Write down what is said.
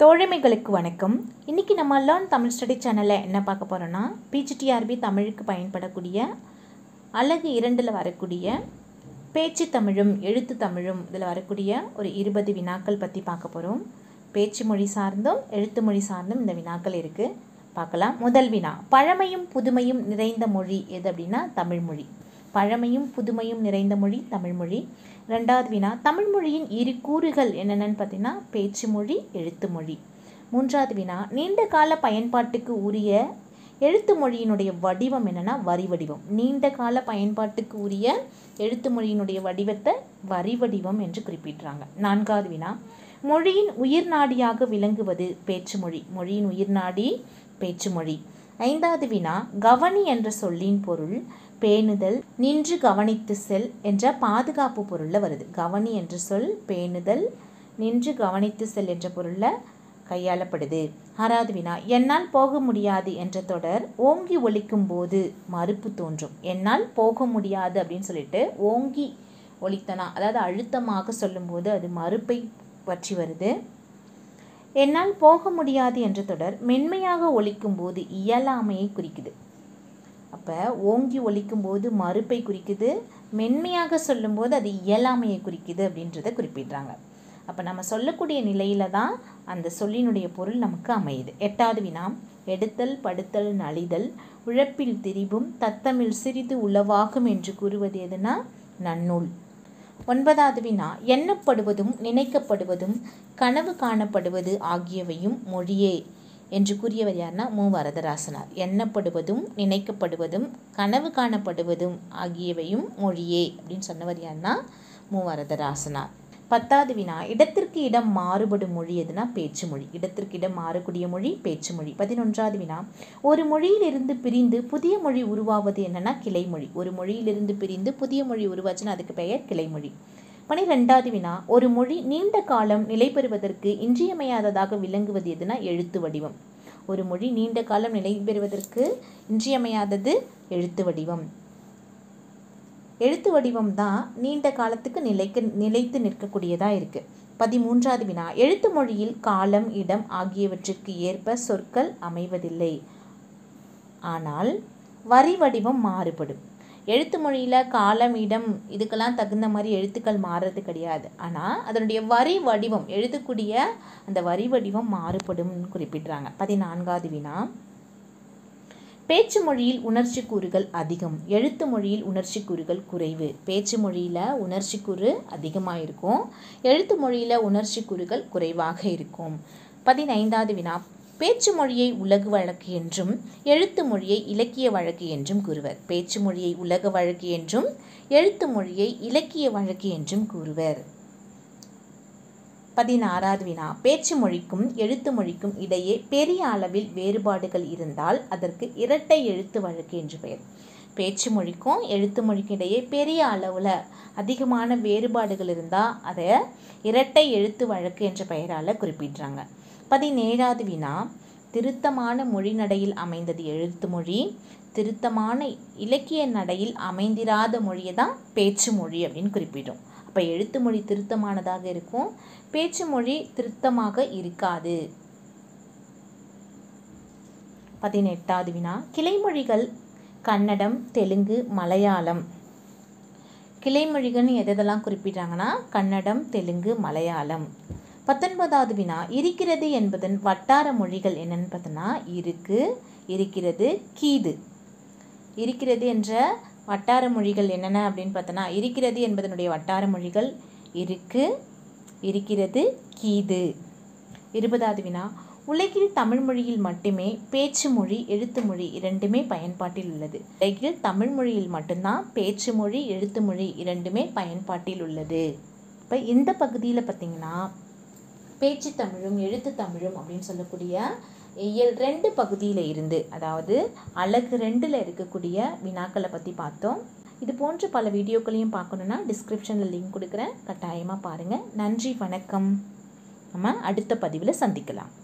தோழமைகளுக்கு வணக்கம் இன்றைக்கி நம்ம லேர்ன் தமிழ் ஸ்டடி சேனலில் என்ன பார்க்க போகிறோன்னா பிஜிடிஆர்பி தமிழுக்கு பயன்படக்கூடிய அழகு இரண்டில் வரக்கூடிய பேச்சு தமிழும் எழுத்து தமிழும் இதில் வரக்கூடிய ஒரு இருபது வினாக்கள் பற்றி பார்க்க போகிறோம் பேச்சு மொழி சார்ந்தும் எழுத்து மொழி சார்ந்தும் இந்த வினாக்கள் இருக்குது பார்க்கலாம் முதல் வினா பழமையும் புதுமையும் நிறைந்த மொழி எது அப்படின்னா தமிழ்மொழி பழமையும் புதுமையும் நிறைந்த மொழி தமிழ்மொழி ரெண்டாவது வினா தமிழ் மொழியின் இரு கூறுகள் என்னென்னு பார்த்தீங்கன்னா பேச்சு மொழி எழுத்து மொழி மூன்றாவது வினா நீண்ட கால பயன்பாட்டுக்கு உரிய எழுத்து மொழியினுடைய வடிவம் என்னென்னா வரி வடிவம் நீண்ட கால பயன்பாட்டுக்கு உரிய எழுத்து மொழியினுடைய வடிவத்தை வரி வடிவம் என்று குறிப்பிடுறாங்க நான்காவது வினா மொழியின் உயிர்நாடியாக விளங்குவது பேச்சு மொழி மொழியின் உயிர்நாடி பேச்சு மொழி ஐந்தாவது வினா கவனி என்ற சொல்லின் பொருள் பேணுதல் நின்று கவனித்து செல் என்ற பாதுகாப்பு பொருளில் வருது கவனி என்ற சொல் பேணுதல் நின்று கவனித்து செல் என்ற பொருளில் கையாளப்படுது ஆறாவது வினா என்னால் போக முடியாது என்ற தொடர் ஓங்கி ஒலிக்கும் போது மறுப்பு தோன்றும் என்னால் போக முடியாது அப்படின்னு சொல்லிட்டு ஓங்கி ஒலித்தனா அதாவது அழுத்தமாக சொல்லும்போது அது மறுப்பை பற்றி வருது என்னால் போக முடியாது என்ற தொடர் மென்மையாக ஒலிக்கும் போது இயலாமையை குறிக்குது அப்போ ஓங்கி ஒலிக்கும் போது மறுப்பை குறிக்குது மென்மையாக சொல்லும்போது அது இயலாமையை குறிக்குது அப்படின்றத குறிப்பிடுறாங்க அப்போ நம்ம சொல்லக்கூடிய நிலையில தான் அந்த சொல்லினுடைய பொருள் நமக்கு அமையுது எட்டாவது வினா எடுத்தல் படுத்தல் நலிதல் உழப்பில் திரிபும் தத்தமிழ் சிறிது உளவாகும் என்று கூறுவது எதுனா நன்னூல் ஒன்பதாவது வினா எண்ணப்படுவதும் நினைக்கப்படுவதும் கனவு காணப்படுவது ஆகியவையும் மொழியே என்று கூறியவர் யார்னா மு வரதராசனார் எண்ணப்படுவதும் நினைக்கப்படுவதும் கனவு காணப்படுவதும் ஆகியவையும் மொழியே அப்படின்னு சொன்னவர் யார்னா மு வரதராசனார் பத்தாவது வினா இடத்திற்கு இடம் மாறுபடும் மொழி எதுனா பேச்சு மொழி இடத்திற்கு இடம் மாறக்கூடிய மொழி பேச்சு மொழி பதினொன்றாவது வினா ஒரு மொழியிலிருந்து பிரிந்து புதிய மொழி உருவாவது என்னன்னா கிளைமொழி ஒரு மொழியிலிருந்து பிரிந்து புதிய மொழி உருவாச்சுன்னா அதுக்கு பெயர் கிளைமொழி பனிரெண்டாவது வினா ஒரு மொழி நீண்ட காலம் நிலை பெறுவதற்கு இன்றியமையாததாக விளங்குவது எதுனா எழுத்து வடிவம் ஒரு மொழி நீண்ட காலம் நிலை பெறுவதற்கு இன்றியமையாதது எழுத்து வடிவம் எழுத்து வடிவம் தான் நீண்ட காலத்துக்கு நிலைக்கு நிலைத்து நிற்கக்கூடியதாக இருக்குது பதிமூன்றாவது வினா எழுத்து மொழியில் காலம் இடம் ஆகியவற்றிற்கு ஏற்ப சொற்கள் அமைவதில்லை ஆனால் வரி வடிவம் மாறுபடும் எழுத்து மொழியில் காலம் இடம் இதுக்கெல்லாம் தகுந்த மாதிரி எழுத்துக்கள் மாறுறது கிடையாது ஆனால் அதனுடைய வரி வடிவம் எழுதக்கூடிய அந்த வரி வடிவம் மாறுபடும்னு குறிப்பிடுறாங்க பதினான்காவது வினா பேச்சு மொழியில் உணர்ச்சி கூறுகள் அதிகம் எழுத்து மொழியில் உணர்ச்சி கூறுகள் குறைவு பேச்சு மொழியில் உணர்ச்சி கூறு அதிகமாக இருக்கும் எழுத்து மொழியில் உணர்ச்சி கூறுகள் குறைவாக இருக்கும் பதினைந்தாவது வினா பேச்சு மொழியை உலகு வழக்கு என்றும் எழுத்து மொழியை இலக்கிய வழக்கு என்றும் கூறுவர் பேச்சு மொழியை உலக வழக்கு என்றும் எழுத்து மொழியை இலக்கிய வழக்கு என்றும் கூறுவர் பதினாறாவது வினா பேச்சு மொழிக்கும் எழுத்து மொழிக்கும் இடையே பெரிய அளவில் வேறுபாடுகள் இருந்தால் அதற்கு இரட்டை எழுத்து வழக்கு என்று பெயர் பேச்சு மொழிக்கும் எழுத்து மொழிக்கும் இடையே பெரிய அளவில் அதிகமான வேறுபாடுகள் இருந்தால் அதை இரட்டை எழுத்து வழக்கு என்ற பெயரால் குறிப்பிடுறாங்க பதினேழாவது வினா திருத்தமான மொழி நடையில் அமைந்தது எழுத்து மொழி திருத்தமான இலக்கிய நடையில் அமைந்திராத மொழியை தான் பேச்சு மொழி அப்படின்னு குறிப்பிடும் அப்போ எழுத்து மொழி திருத்தமானதாக இருக்கும் பேச்சு மொழி திருத்தமாக இருக்காது பதினெட்டாவது வினா கிளைமொழிகள் கன்னடம் தெலுங்கு மலையாளம் கிளைமொழிகள்னு எதெல்லாம் குறிப்பிடுறாங்கன்னா கன்னடம் தெலுங்கு மலையாளம் பத்தொன்பதாவது வினா இருக்கிறது என்பதன் வட்டார மொழிகள் என்னன்னு பார்த்தோன்னா இருக்கு இருக்கிறது கீது இருக்கிறது என்ற வட்டார மொழிகள் என்னென்ன அப்படின்னு பார்த்தோன்னா இருக்கிறது என்பதனுடைய வட்டார மொழிகள் இருக்கு இருக்கிறது கீது இருபதாவது வினா உலகில் தமிழ் மொழியில் மட்டுமே பேச்சு மொழி எழுத்து மொழி இரண்டுமே பயன்பாட்டில் உள்ளது உலகில் தமிழ் மொழியில் மட்டும்தான் பேச்சு மொழி எழுத்து மொழி இரண்டுமே பயன்பாட்டில் உள்ளது இப்போ இந்த பகுதியில் பார்த்திங்கன்னா பேச்சு தமிழும் எழுத்து தமிழும் அப்படின்னு சொல்லக்கூடிய இயல் ரெண்டு பகுதியில் இருந்து அதாவது அழகு ரெண்டில் இருக்கக்கூடிய வினாக்களை பற்றி பார்த்தோம் இது போன்ற பல வீடியோக்களையும் பார்க்கணுன்னா டிஸ்கிரிப்ஷனில் லிங்க் கொடுக்குறேன் கட்டாயமாக பாருங்கள் நன்றி வணக்கம் நம்ம அடுத்த பதிவில் சந்திக்கலாம்